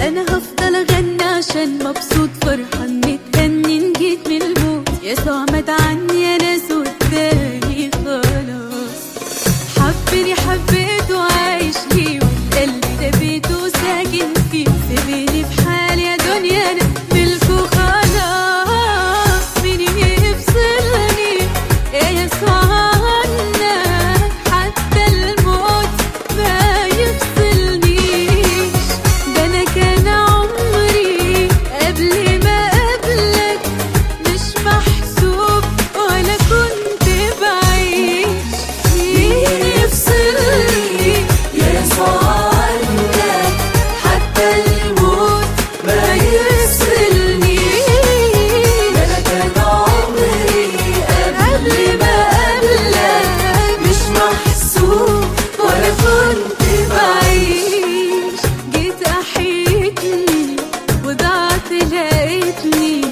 انا هفضل اغني عشان مبسوط فرحان متهني جيت من الموت يسوع مات عني انا قدامي خلاص حبني حبيته عايش ليه والقلب ده بيته ساكن فيه سيبيني في حالي يا دنيا انا ملكه خلاص مين يفصلني يا يسوع عنك حتى الموت ما يفصلنيش ده انا كان عمري قبل ما قبلك مش محسوب ولا كنت بعيش مين يفصلني يا يسوع عنك حتى الموت ما يفصلنيش ده انا كان عمري قبل ما قبلك مش محسوب ولا كنت بعيش جيت احيتني وضعت لقيتني